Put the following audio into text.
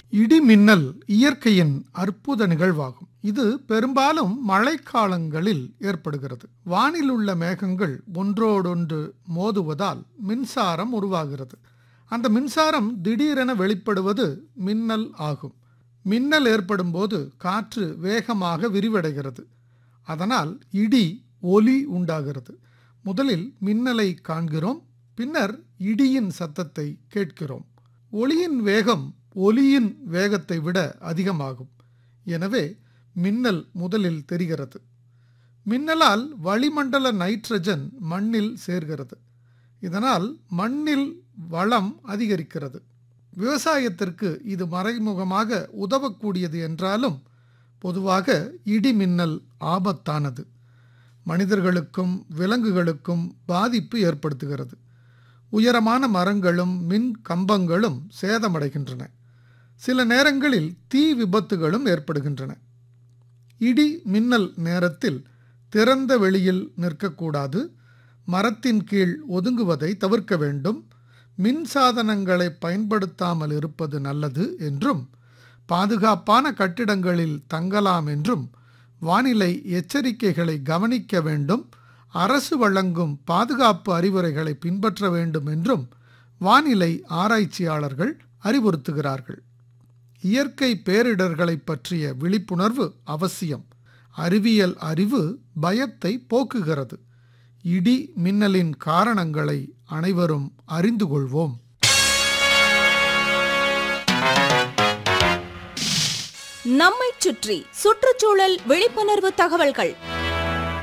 இடி மின்னல் இயற்கையின் அற்புத நிகழ்வாகும் இது பெரும்பாலும் மழைக்காலங்களில் ஏற்படுகிறது வானில் உள்ள மேகங்கள் ஒன்றோடொன்று மோதுவதால் மின்சாரம் உருவாகிறது அந்த மின்சாரம் திடீரென வெளிப்படுவது மின்னல் ஆகும் மின்னல் ஏற்படும் போது காற்று வேகமாக விரிவடைகிறது அதனால் இடி ஒலி உண்டாகிறது முதலில் மின்னலை காண்கிறோம் பின்னர் இடியின் சத்தத்தை கேட்கிறோம் ஒளியின் வேகம் ஒலியின் வேகத்தை விட அதிகமாகும் எனவே மின்னல் முதலில் தெரிகிறது மின்னலால் வளிமண்டல நைட்ரஜன் மண்ணில் சேர்கிறது இதனால் மண்ணில் வளம் அதிகரிக்கிறது விவசாயத்திற்கு இது மறைமுகமாக உதவக்கூடியது என்றாலும் பொதுவாக இடி மின்னல் ஆபத்தானது மனிதர்களுக்கும் விலங்குகளுக்கும் பாதிப்பு ஏற்படுத்துகிறது உயரமான மரங்களும் மின் கம்பங்களும் சேதமடைகின்றன சில நேரங்களில் தீ விபத்துகளும் ஏற்படுகின்றன இடி மின்னல் நேரத்தில் திறந்த வெளியில் நிற்கக்கூடாது மரத்தின் கீழ் ஒதுங்குவதை தவிர்க்க வேண்டும் மின் சாதனங்களை பயன்படுத்தாமல் இருப்பது நல்லது என்றும் பாதுகாப்பான கட்டிடங்களில் தங்கலாம் என்றும் வானிலை எச்சரிக்கைகளை கவனிக்க வேண்டும் அரசு வழங்கும் பாதுகாப்பு அறிவுரைகளை பின்பற்ற வேண்டும் என்றும் வானிலை ஆராய்ச்சியாளர்கள் அறிவுறுத்துகிறார்கள் இயற்கை பேரிடர்களை பற்றிய விழிப்புணர்வு அவசியம் அறிவியல் அறிவு பயத்தை போக்குகிறது இடி மின்னலின் காரணங்களை அனைவரும் அறிந்து கொள்வோம் நம்மைச் சுற்றி சுற்றுச்சூழல் விழிப்புணர்வு தகவல்கள்